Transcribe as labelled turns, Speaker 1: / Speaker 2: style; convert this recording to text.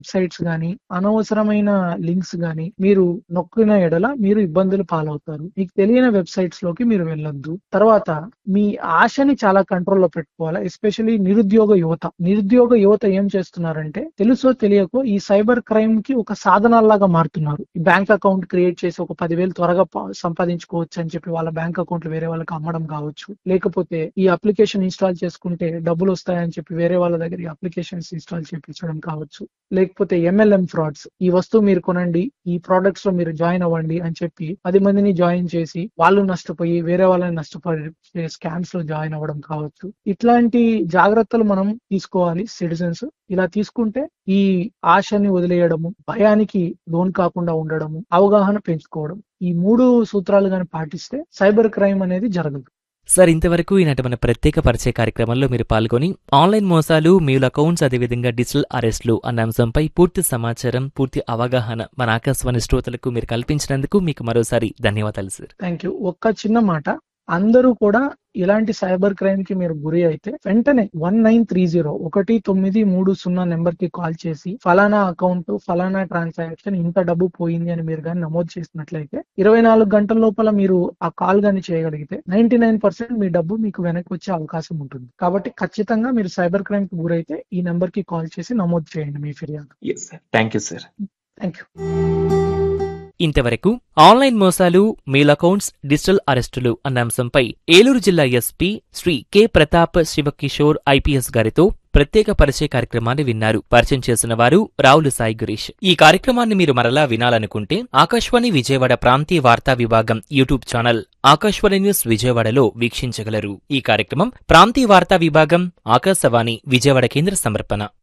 Speaker 1: websites గానీ అనవసరమైన links గానీ మీరు నొక్కిన ఎడల మీరు ఇబ్బందులు పాలవుతారు మీకు తెలియని వెబ్సైట్స్ లోకి మీరు వెళ్ళొద్దు తర్వాత మీ ఆశని చాలా కంట్రోల్లో పెట్టుకోవాలి ఎస్పెషల్లీ నిరుద్యోగ యువత నిరుద్యోగ యువత ఏం చేస్తున్నారంటే తెలుసో తెలియకో ఈ సైబర్ క్రైమ్ కి ఒక సాధనాల్లాగా మారుతున్నారు ఈ బ్యాంక్ అకౌంట్ క్రియేట్ చేసి ఒక పదివేలు త్వరగా ప- సంపాదించుకోవచ్చు అని చెప్పి వాళ్ళ బ్యాంక్ అకౌంట్లు వేరే వాళ్ళకి అమ్మడం కావచ్చు లేకపోతే ఈ అప్లికేషన్ ఇన్స్టాల్ చేసుకుంటే డబ్బులు వస్తాయని చెప్పి వేరే వాళ్ళ దగ్గర ఈ అప్లికేషన్స్ ఇన్స్టాల్ చేయించడం కావచ్చు లేకపోతే ఎంఎల్ఎం ఫ్రాడ్స్ ఈ వస్తువు మీరు కొనండి ఈ ప్రొడక్ట్స్ లో మీరు జాయిన్ అవ్వండి అని చెప్పి పది మందిని జాయిన్ చేసి వాళ్ళు నష్టపోయి వేరే వాళ్ళని నష్టపడి స్కామ్స్ లో జాయిన్ అవ్వడం కావచ్చు ఇట్లాంటి జాగ్రత్తలు మనం తీసుకోవాలి సిటిజన్స్ ఇలా తీసుకుంటే ఈ ఆశని వదిలేయడము భయానికి లోన్ కాకుండా ఉండడము అవగాహన పెంచుకోవడం ఈ మూడు సూత్రాలు గాని పాటిస్తే సైబర్ క్రైమ్ అనేది జరగదు
Speaker 2: సార్ ఇంతవరకు ఈనాటి మన ప్రత్యేక పరిచయ కార్యక్రమంలో మీరు పాల్గొని ఆన్లైన్ మోసాలు మెయిల్ అకౌంట్స్ అదేవిధంగా డిజిటల్ అరెస్టులు అన్న అంశంపై పూర్తి సమాచారం పూర్తి అవగాహన మన ఆకాశవాణి శ్రోతలకు మీరు కల్పించినందుకు మీకు మరోసారి ధన్యవాదాలు సార్
Speaker 1: థ్యాంక్ యూ ఒక్క చిన్న మాట అందరూ కూడా ఇలాంటి సైబర్ క్రైమ్ కి మీరు గురి అయితే వెంటనే వన్ నైన్ త్రీ జీరో ఒకటి తొమ్మిది మూడు సున్నా నెంబర్ కి కాల్ చేసి ఫలానా అకౌంట్ ఫలానా ట్రాన్సాక్షన్ ఇంత డబ్బు పోయింది అని మీరు కానీ నమోదు చేసినట్లయితే ఇరవై నాలుగు గంటల లోపల మీరు ఆ కాల్ గాని చేయగలిగితే నైన్టీ నైన్ పర్సెంట్ మీ డబ్బు మీకు వెనక్కి వచ్చే అవకాశం ఉంటుంది కాబట్టి ఖచ్చితంగా మీరు సైబర్ క్రైమ్ కి గురైతే ఈ నెంబర్ కి కాల్ చేసి నమోదు చేయండి మీ ఫిర్యాదు
Speaker 3: yes sir thank you sir
Speaker 1: thank you
Speaker 2: ఇంతవరకు ఆన్లైన్ మోసాలు మెయిల్ అకౌంట్స్ డిజిటల్ అరెస్టులు అన్న అంశంపై ఏలూరు జిల్లా SP Shri K Pratap Sivakishore IPS గారితో ప్రత్యేక పరిచయ కార్యక్రమాన్ని విన్నారు పరిచయం చేసిన వారు రావులు సాయి గురీష్ ఈ కార్యక్రమాన్ని మీరు మరలా వినాలనుకుంటే ఆకాశవాణి విజయవాడ ప్రాంతీయ వార్తా విభాగం యూట్యూబ్ ఛానల్ ఆకాశవాణి న్యూస్ విజయవాడలో వీక్షించగలరు ఈ కార్యక్రమం ప్రాంతీయ వార్తా విభాగం ఆకాశవాణి విజయవాడ కేంద్ర సమర్పణ